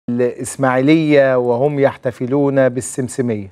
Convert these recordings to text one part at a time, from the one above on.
الإسماعيلية وهم يحتفلون بالسمسمية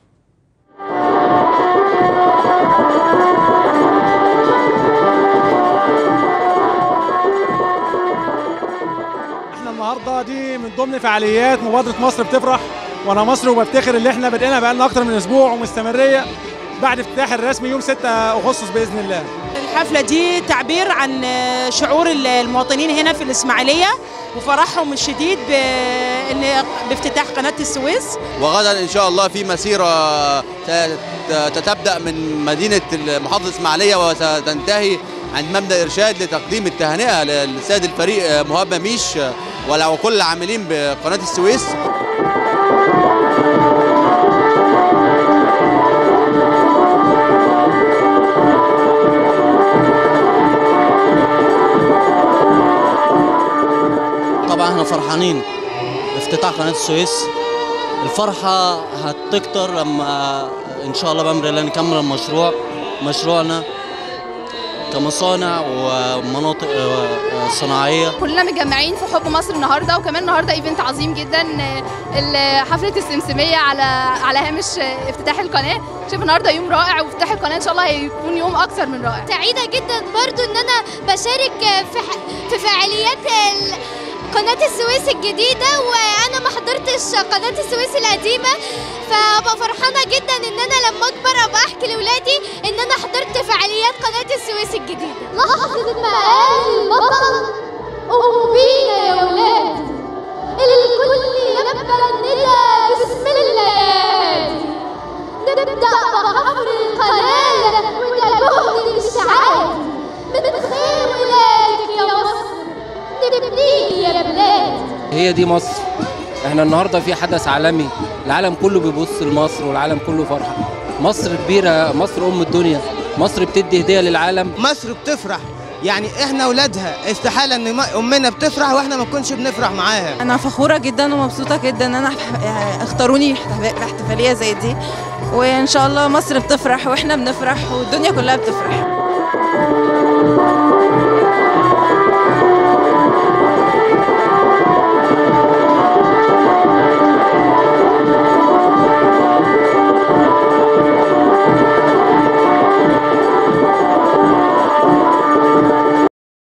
احنا النهارده دي من ضمن فعاليات مبادره مصر بتفرح وانا مصري وبفتخر اللي احنا بدأنا بقالنا اكتر من اسبوع ومستمريه بعد افتتاح الرسمي يوم 6 اغسطس باذن الله الحفلة دي تعبير عن شعور المواطنين هنا في الإسماعيلية وفرحهم الشديد بإن بافتتاح قناة السويس وغدا ان شاء الله في مسيره ت- ت- تبدا من مدينه محافظه اسماعيليه وستنتهي عند مبدا ارشاد لتقديم التهنئه للسيد الفريق مهاب ميش وكل العاملين بقناه السويس طبعا احنا فرحانين بافتتاح قناة السويس الفرحة هتكتر لما ان شاء الله بأمر الله نكمل المشروع مشروعنا كمصانع ومناطق آه، صناعية كلنا متجمعين في حب مصر النهارده وكمان النهارده ايفنت عظيم جدا ال- حفله السمسميه على على هامش افتتاح القناه شايف النهارده يوم رائع وافتتاح القناه ان شاء الله هيكون يوم اكثر من رائع سعيدة جدا برضو ان انا بشارك في ح... في فعاليات ال... قناة السويس الجديدة وانا ما حضرتش قناة السويس القديمة فابقى فرحانة جدا ان انا لما اكبر ابقى احكي لاولادي ان انا حضرت فعاليات قناة السويس الجديدة لحظة مقام البطل قوموا بينا يا ولاد الكل لبى الندى بسم الله نبدأ بحفر القناة وده جهد مش عادي من خير ولادك يا مصر نبنيه يا بلاد هي دي مصر احنا النهارده في حدث عالمي العالم كله بيبص لمصر والعالم كله فرحه مصر كبيره مصر ام الدنيا مصر بتدي هديه للعالم مصر بتفرح يعني احنا اولادها استحاله ان ما- امنا بتفرح واحنا ما نكونش بنفرح معاها انا فخوره جدا ومبسوطه جدا ان انا اختاروني في احتفاليه زي دي وان شاء الله مصر بتفرح واحنا بنفرح والدنيا كلها بتفرح